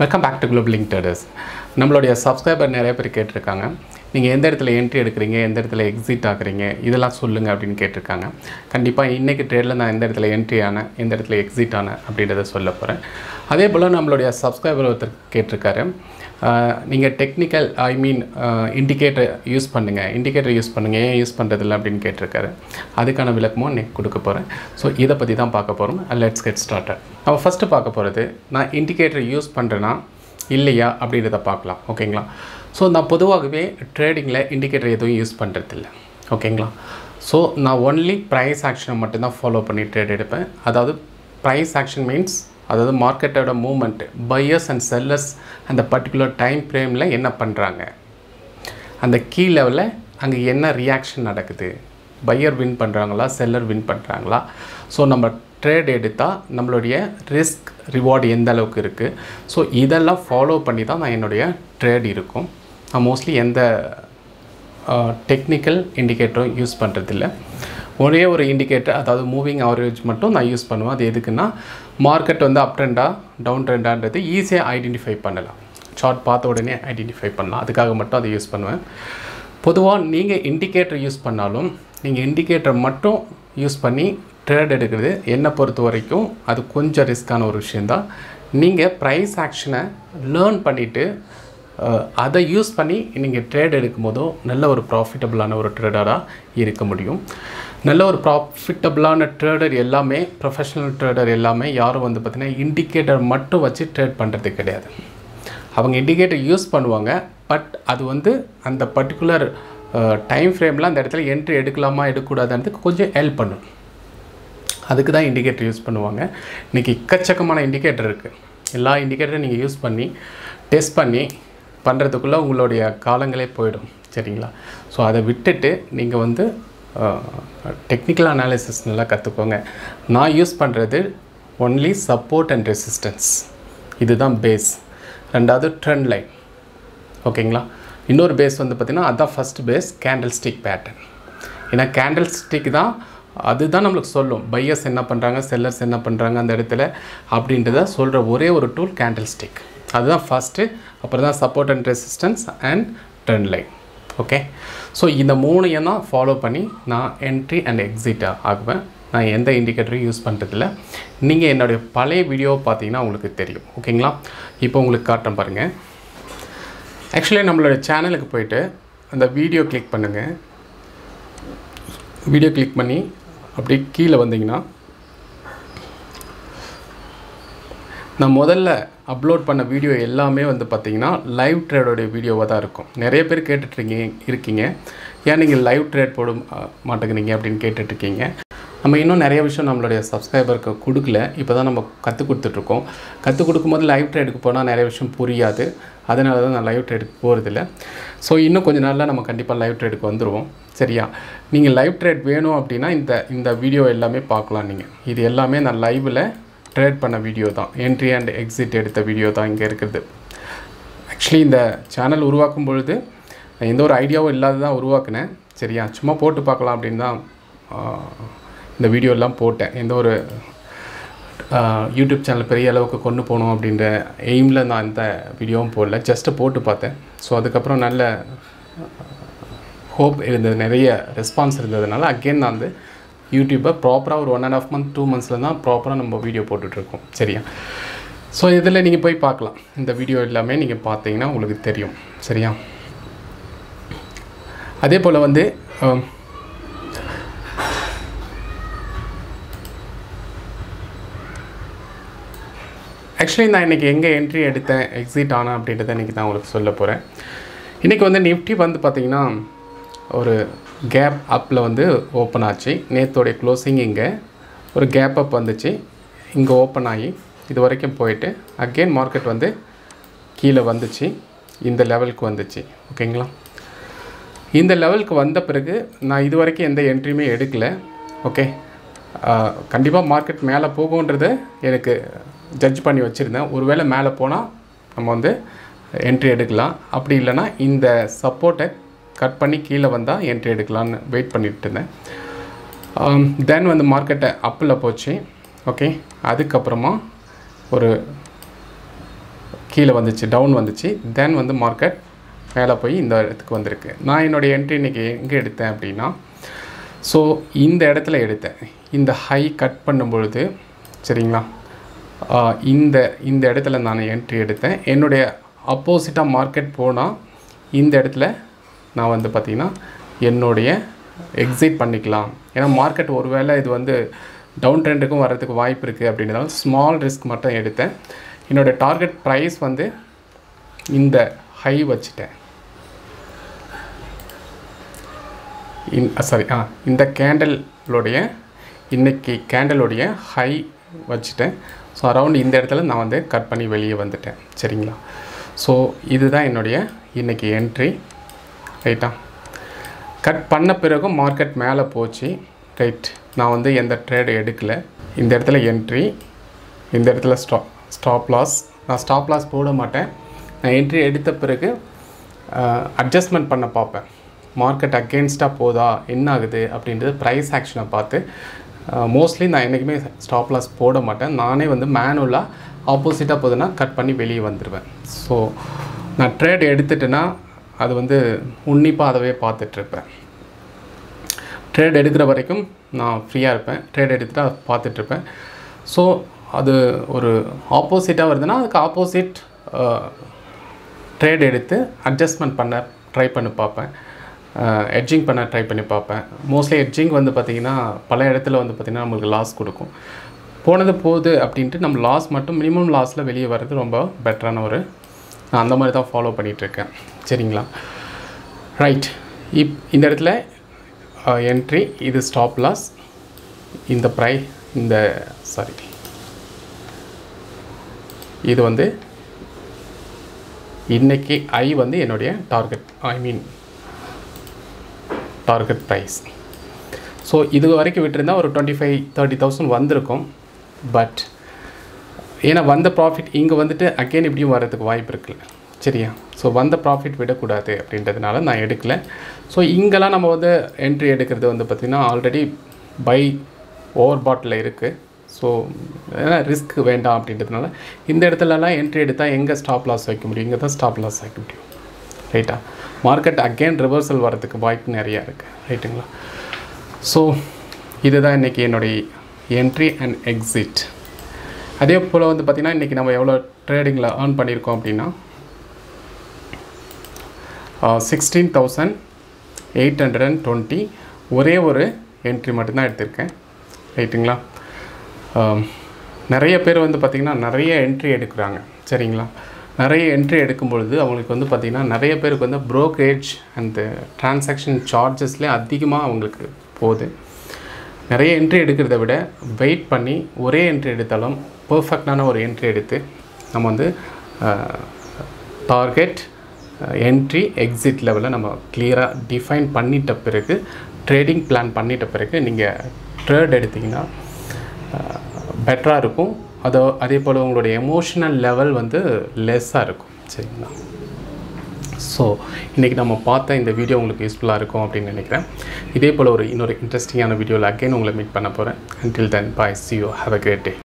welcome back to global link traders நம்மளுடைய subscriber நிறைய பேர் கேட்டிருக்காங்க நீங்கள் எந்த இடத்துல என்ட்ரி எடுக்கிறீங்க எந்த இடத்துல எக்ஸிட் ஆகுறீங்க இதெல்லாம் சொல்லுங்கள் அப்படின்னு கேட்டிருக்காங்க கண்டிப்பாக இன்றைக்கி ட்ரேடில் நான் எந்த இடத்துல என்ட்ரி ஆனேன் எந்த இடத்துல எக்ஸிட் ஆனேன் அப்படின்றத சொல்ல போகிறேன் அதே போல் நம்மளுடைய சப்ஸ்கிரைபர் ஒருத்தர் கேட்டிருக்காரு நீங்கள் technical I mean indicator use பண்ணுங்கள் இண்டிகேட்டர் யூஸ் பண்ணுங்கள் ஏன் யூஸ் பண்ணுறதில்ல அப்படின்னு கேட்டிருக்காரு அதுக்கான விளக்கமும் இன்னைக்கு கொடுக்க போகிறேன் ஸோ இதை பற்றி தான் பார்க்க போகிறோம் லெட்ஸ் கெட் ஸ்டார்டட் நம்ம ஃபஸ்ட்டு பார்க்க போகிறது நான் இண்டிகேட்டர் யூஸ் பண்ணுறேன்னா இல்லையா அப்படின்றத பார்க்கலாம் ஓகேங்களா ஸோ நான் பொதுவாகவே ட்ரேடிங்கில் இண்டிகேட்டர் எதுவும் யூஸ் பண்ணுறதில்ல ஓகேங்களா ஸோ நான் ஒன்லி ப்ரைஸ் ஆக்ஷனை மட்டும்தான் ஃபாலோ பண்ணி ட்ரேட் எடுப்பேன் அதாவது ப்ரைஸ் ஆக்ஷன் மீன்ஸ் அதாவது மார்க்கெட்டோட மூமெண்ட் பையர்ஸ் அண்ட் செல்லர்ஸ் அந்த பர்டிகுலர் டைம் ஃப்ரேமில் என்ன பண்ணுறாங்க அந்த கீ லெவலில் அங்கே என்ன ரியாக்ஷன் நடக்குது பையர் வின் பண்ணுறாங்களா செல்லர் வின் பண்ணுறாங்களா ஸோ நம்ம ட்ரேட் எடுத்தால் நம்மளுடைய ரிஸ்க் ரிவார்டு எந்த அளவுக்கு இருக்குது ஸோ இதெல்லாம் ஃபாலோ பண்ணி தான் நான் என்னுடைய ட்ரேட் இருக்கும் நான் மோஸ்ட்லி எந்த டெக்னிக்கல் இண்டிகேட்டரும் யூஸ் பண்ணுறதில்ல ஒரே ஒரு இண்டிகேட்டர் அதாவது மூவிங் ஆவரேஜ் மட்டும் நான் யூஸ் பண்ணுவேன் அது எதுக்குன்னா மார்க்கெட் வந்து அப் ட்ரெண்டா டவுன் ட்ரெண்டான்றது ஈஸியாக ஐடென்டிஃபை பண்ணலாம் சார்ட் பார்த்த உடனே ஐடென்டிஃபை பண்ணலாம் அதுக்காக மட்டும் அதை யூஸ் பண்ணுவேன் பொதுவாக நீங்கள் இண்டிகேட்டர் யூஸ் பண்ணாலும் நீங்கள் இண்டிகேட்டர் மட்டும் யூஸ் பண்ணி ட்ரேட் எடுக்கிறது என்னை பொறுத்த வரைக்கும் அது கொஞ்சம் ரிஸ்க்கான ஒரு விஷயந்தான் நீங்கள் ப்ரைஸ் ஆக்ஷனை லேர்ன் பண்ணிவிட்டு அதை யூஸ் பண்ணி நீங்கள் ட்ரேட் எடுக்கும் போதும் நல்ல ஒரு ப்ராஃபிட்டபுளான ஒரு ட்ரேடராக இருக்க முடியும் நல்ல ஒரு ப்ராஃபிட்டபுளான ட்ரேடர் எல்லாமே ப்ரொஃபஷனல் ட்ரேடர் எல்லாமே யாரும் வந்து பார்த்திங்கன்னா இண்டிகேட்டர் மட்டும் வச்சு ட்ரேட் பண்ணுறது கிடையாது அவங்க இண்டிகேட்டர் யூஸ் பண்ணுவாங்க பட் அது வந்து அந்த பர்டிகுலர் டைம் ஃப்ரேமில் அந்த இடத்துல என்ட்ரி எடுக்கலாமா எடுக்கக்கூடாதுன்றதுக்கு கொஞ்சம் ஹெல்ப் பண்ணும் அதுக்கு தான் இண்டிகேட்டர் யூஸ் பண்ணுவாங்க இன்றைக்கி எக்கச்சக்கமான இண்டிகேட்டர் இருக்குது எல்லா இண்டிகேட்டரும் நீங்கள் யூஸ் பண்ணி டெஸ்ட் பண்ணி பண்ணுறதுக்குள்ளே உங்களுடைய காலங்களே போயிடும் சரிங்களா ஸோ அதை விட்டுட்டு நீங்கள் வந்து டெக்னிக்கல் அனாலிசிஸ் நல்லா கற்றுக்கோங்க நான் யூஸ் பண்ணுறது ஒன்லி சப்போர்ட் அண்ட் ரெசிஸ்டன்ஸ் இதுதான் பேஸ் ரெண்டாவது ட்ரெண்ட் லைன் ஓகேங்களா இன்னொரு பேஸ் வந்து பார்த்திங்கன்னா அதுதான் first base candle stick pattern ஏன்னா கேண்டில் ஸ்டிக் தான் அதுதான் நம்மளுக்கு சொல்லும் பையர்ஸ் என்ன பண்ணுறாங்க செல்லர்ஸ் என்ன பண்ணுறாங்க அந்த இடத்துல அப்படின்றத சொல்கிற ஒரே ஒரு டூல் கேண்டில் ஸ்டிக் அதுதான் ஃபஸ்ட்டு அப்புறம் தான் support and resistance and trend line okay so இந்த மூணையும் தான் ஃபாலோ பண்ணி நான் என்ட்ரி அண்ட் எக்ஸிட் ஆகுவேன் நான் எந்த இண்டிகேட்டரும் யூஸ் பண்ணுறதில்ல நீங்கள் என்னுடைய பழைய வீடியோ பார்த்தீங்கன்னா உங்களுக்கு தெரியும் ஓகேங்களா இப்போ உங்களுக்கு காட்டுறேன் பாருங்கள் ஆக்சுவலி நம்மளோட சேனலுக்கு போயிட்டு அந்த வீடியோ கிளிக் பண்ணுங்கள் வீடியோ கிளிக் பண்ணி அப்படி கீழே வந்தீங்கன்னா நான் முதல்ல அப்லோட் பண்ண வீடியோ எல்லாமே வந்து பார்த்திங்கன்னா லைவ் ட்ரேடோடைய வீடியோவாக தான் இருக்கும் நிறைய பேர் கேட்டுட்ருக்கீங்க இருக்கீங்க ஏன் நீங்கள் லைவ் ட்ரேட் போட மாட்டேங்கிறீங்க அப்படின்னு கேட்டுட்ருக்கீங்க நம்ம இன்னும் நிறைய விஷயம் நம்மளுடைய சப்ஸ்கிரைபருக்கு கொடுக்கல இப்போ தான் நம்ம கற்றுக் கொடுத்துட்ருக்கோம் கற்றுக் கொடுக்கும்போது லைவ் ட்ரேடுக்கு போனால் நிறைய விஷயம் புரியாது அதனால தான் நான் லைவ் ட்ரேடுக்கு போகிறதில்ல ஸோ இன்னும் கொஞ்சம் நாளில் நம்ம கண்டிப்பாக லைவ் ட்ரேடுக்கு வந்துடுவோம் சரியா நீங்கள் லைவ் ட்ரேட் வேணும் அப்படின்னா இந்த இந்த வீடியோ எல்லாமே பார்க்கலாம் நீங்கள் இது எல்லாமே நான் லைவில் ட்ரேட் பண்ண வீடியோ தான் என்ட்ரி அண்ட் எக்ஸிட் எடுத்த வீடியோ தான் இங்கே இருக்கிறது ஆக்சுவலி இந்த சேனல் உருவாக்கும் பொழுது எந்த ஒரு ஐடியாவும் இல்லாத தான் உருவாக்குனேன் சரியா சும்மா போட்டு பார்க்கலாம் அப்படின்னு தான் இந்த வீடியோலாம் போட்டேன் எந்த ஒரு யூடியூப் சேனல் பெரிய அளவுக்கு கொண்டு போகணும் அப்படின்ற எய்மில் நான் இந்த வீடியோவும் போடல ஜஸ்ட்டு போட்டு பார்த்தேன் ஸோ அதுக்கப்புறம் நல்ல ஹோப் இருந்தது நிறைய ரெஸ்பான்ஸ் இருந்ததுனால அகெயின் நான் வந்து யூடியூப்பை ப்ராப்பராக ஒரு one and half month two மந்த்ஸில் தான் ப்ராப்பராக நம்ம வீடியோ போட்டுட்ருக்கோம் சரியா ஸோ இதில் நீங்கள் போய் பார்க்கலாம் இந்த வீடியோ எல்லாமே நீங்கள் பார்த்தீங்கன்னா உங்களுக்கு தெரியும் சரியா அதே போல் வந்து ஆக்சுவலி நான் இன்றைக்கி எங்கே என்ட்ரி எடுத்தேன் எக்ஸிட் ஆனேன் அப்படின்றத இன்றைக்கி நான் உங்களுக்கு சொல்ல போகிறேன் இன்றைக்கி வந்து நிஃப்டி வந்து பார்த்திங்கன்னா ஒரு கேப் அப்பில் வந்து ஓப்பன் ஆச்சு நேற்றோடைய க்ளோசிங் இங்கே ஒரு கேப் அப் வந்துச்சு இங்கே ஓப்பன் ஆகி இது வரைக்கும் போயிட்டு அகெயின் மார்க்கெட் வந்து கீழே வந்துச்சு இந்த லெவலுக்கு வந்துச்சு ஓகேங்களா இந்த லெவலுக்கு வந்த பிறகு நான் இது வரைக்கும் எந்த என்ட்ரியுமே எடுக்கலை ஓகே கண்டிப்பாக மார்க்கெட் மேலே போகுன்றது எனக்கு ஜட்ஜ் பண்ணி வச்சுருந்தேன் ஒருவேளை மேலே போனால் நம்ம வந்து என்ட்ரி எடுக்கலாம் அப்படி இல்லைனா இந்த சப்போர்ட்டை கட் பண்ணி கீழே வந்தால் என்ட்ரி எடுக்கலான்னு வெயிட் பண்ணிட்டு இருந்தேன் தென் வந்து மார்க்கெட்டை அப்பில் போச்சு ஓகே அதுக்கப்புறமா ஒரு கீழே வந்துச்சு டவுன் வந்துச்சு தென் வந்து மார்க்கெட் மேலே போய் இந்த இடத்துக்கு வந்திருக்கு நான் என்னுடைய என்ட்ரி இன்றைக்கி எங்கே எடுத்தேன் அப்படின்னா ஸோ இந்த இடத்துல எடுத்தேன் இந்த ஹை கட் பண்ணும் பொழுது சரிங்களா ஆஹ் இந்த இந்த இடத்துல நான் என்ட்ரி எடுத்தேன் என்னுடைய அப்போசிட்டாக மார்க்கெட் போனால் இந்த இடத்துல நான் வந்து பார்த்திங்கன்னா என்னுடைய எக்ஸிட் பண்ணிக்கலாம் ஏன்னா மார்க்கெட் ஒருவேளை இது வந்து டவுன் ட்ரெண்டுக்கும் வர்றதுக்கு வாய்ப்பு இருக்குது அப்படின்றதால ஸ்மால் ரிஸ்க் மட்டும் எடுத்தேன் என்னோடய டார்கெட் ப்ரைஸ் வந்து இந்த ஹை வச்சுட்டேன் இன் சாரி ஆ இந்த கேண்டலுடைய இன்னைக்கு கேண்டலுடைய ஹை வச்சுட்டேன் ஸோ அரவுண்ட் இந்த இடத்துல நான் வந்து கட் பண்ணி வெளியே வந்துட்டேன் சரிங்களா ஸோ இதுதான் என்னுடைய இன்னைக்கு என்ட்ரி ரைட்டா கட் பண்ண பிறகும் மார்க்கெட் மேலே போச்சு ரைட் நான் வந்து எந்த ட்ரேடு எடுக்கலை இந்த இடத்துல என்ட்ரி இந்த இடத்துல ஸ்டா ஸ்டாப் லாஸ் நான் ஸ்டாப் லாஸ் போட மாட்டேன் நான் என்ட்ரி எடுத்த பிறகு அட்ஜஸ்ட்மெண்ட் பண்ண பார்ப்பேன் மார்க்கெட் அகெயின்ஸ்டாக போதா என்ன ஆகுது அப்படின்றது ப்ரைஸ் ஆக்ஷனை பார்த்து மோஸ்ட்லி நான் என்றைக்குமே ஸ்டாப் லாஸ் போட மாட்டேன் நானே வந்து மேனுவலாக ஆப்போசிட்டாக போகுதுன்னா கட் பண்ணி வெளியே வந்துடுவேன் ஸோ நான் ட்ரேட் எடுத்துட்டேன்னா அது வந்து உன்னிப்பாக அதவே பார்த்துட்ருப்பேன் ட்ரேட் எடுக்கிற வரைக்கும் நான் ஃப்ரீயாக இருப்பேன் ட்ரேட் எடுத்துகிட்டு அதை பார்த்துட்ருப்பேன் ஸோ அது ஒரு ஆப்போசிட்டாக வருதுன்னா அதுக்கு ஆப்போசிட் ட்ரேட் எடுத்து அட்ஜஸ்ட்மெண்ட் பண்ண ட்ரை பண்ணி பார்ப்பேன் எட்ஜிங் பண்ண ட்ரை பண்ணி பார்ப்பேன் மோஸ்ட்லி எட்ஜிங் வந்து பார்த்திங்கன்னா பல இடத்துல வந்து பார்த்திங்கன்னா நம்மளுக்கு லாஸ் கொடுக்கும் போனது போகுது அப்படின்ட்டு நம்ம லாஸ் மட்டும் மினிமம் லாஸில் வெளியே வர்றது ரொம்ப பெட்டரான ஒரு நான் அந்த மாதிரி தான் ஃபாலோ பண்ணிகிட்ருக்கேன் சரிங்களா ரைட் இப் இந்த இடத்துல என்ட்ரி இது ஸ்டாப் லாஸ் இந்த ப்ரை இந்த சாரி இது வந்து இன்னைக்கு ஐ வந்து என்னுடைய target I mean target price so இது வரைக்கும் விட்டுருந்தா ஒரு டுவெண்ட்டி ஃபைவ் தேர்ட்டி தௌசண்ட் வந்திருக்கும் பட் ஏன்னா வந்த ப்ராஃபிட் இங்கே வந்துட்டு அகெயின் இப்படியும் வர்றதுக்கு வாய்ப்பு இருக்குல்ல சரியா ஸோ வந்த ப்ராஃபிட் விடக்கூடாது அப்படின்றதுனால நான் எடுக்கல ஸோ இங்கெல்லாம் நம்ம வந்து என்ட்ரி எடுக்கிறது வந்து பார்த்திங்கன்னா ஆல்ரெடி பை ஓவர் பாட்டில் இருக்குது ஸோ ஏன்னா ரிஸ்க் வேண்டாம் அப்படின்றதுனால இந்த இடத்துலலாம் என்ட்ரி எடுத்தால் எங்கே ஸ்டாப் லாஸ் வைக்க முடியும் இங்கே தான் ஸ்டாப் லாஸ் வைக்க முடியும் ரைட்டா மார்க்கெட் அகெயின் ரிவர்சல் வரதுக்கு வாய்ப்பு நிறையா இருக்குது ரைட்டுங்களா ஸோ இதுதான் இன்றைக்கி என்னுடைய என்ட்ரி அண்ட் எக்ஸிட் அதே போல் வந்து பார்த்திங்கன்னா இன்றைக்கி நம்ம எவ்வளோ ட்ரேடிங்கில் ஏர்ன் பண்ணியிருக்கோம் அப்படின்னா sixteen thousand eight hundred and twenty ஒரே ஒரு என்ட்ரி மட்டும்தான் எடுத்திருக்கேன் ரைட்டுங்களா நிறைய பேர் வந்து பார்த்திங்கன்னா நிறைய என்ட்ரி எடுக்கிறாங்க சரிங்களா நிறைய என்ட்ரி எடுக்கும் பொழுது அவங்களுக்கு வந்து பார்த்திங்கன்னா நிறைய பேருக்கு வந்து ப்ரோக்கரேஜ் அண்ட் டிரான்சாக்ஷன் சார்ஜஸ்லேயே அதிகமாக அவங்களுக்கு போகுது நிறைய என்ட்ரி எடுக்கிறத விட வெயிட் பண்ணி ஒரே என்ட்ரி எடுத்தாலும் பர்ஃபெக்டான ஒரு என்ட்ரி எடுத்து நம்ம வந்து டார்கெட் என்ட்ரி எக்ஸிட் லெவலில் நம்ம கிளியராக டிஃபைன் பண்ணிட்ட பிறகு ட்ரேடிங் பிளான் பண்ணிட்ட பிறகு நீங்கள் ட்ரேட் எடுத்திங்கன்னா பெட்டராக இருக்கும் அதோ அதே போல் உங்களுடைய எமோஷனல் லெவல் வந்து லெஸ்ஸாக இருக்கும் சரிங்களா ஸோ இன்றைக்கி நம்ம பார்த்த இந்த வீடியோ உங்களுக்கு யூஸ்ஃபுல்லாக இருக்கும் அப்படின்னு நினைக்கிறேன் இதே போல் ஒரு இன்னொரு இன்ட்ரெஸ்டிங்கான வீடியோவில் அகைன் உங்களை மீட் பண்ண போகிறேன் until then bye see you have a great day